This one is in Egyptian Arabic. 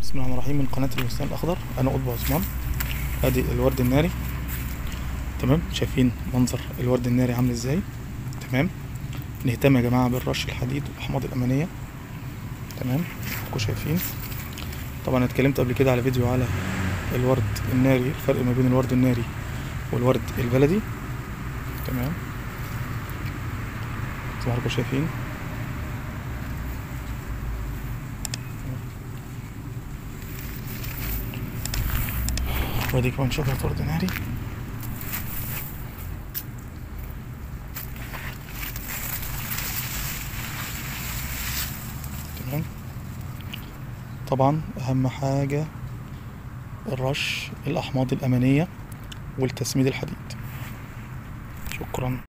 بسم الله الرحمن الرحيم من قناة البستان الأخضر أنا قطب عثمان أدي الورد الناري تمام شايفين منظر الورد الناري عامل ازاي تمام نهتم يا جماعة بالرش الحديد والأحماض الأمانية تمام انتوا شايفين طبعا أنا اتكلمت قبل كده على فيديو على الورد الناري الفرق ما بين الورد الناري والورد البلدي تمام زي ما حضراتكم شايفين وادي كمان شجرة ورد ناري تمام طبعا أهم حاجة الرش الأحماض الأمانية والتسميد الحديد شكرا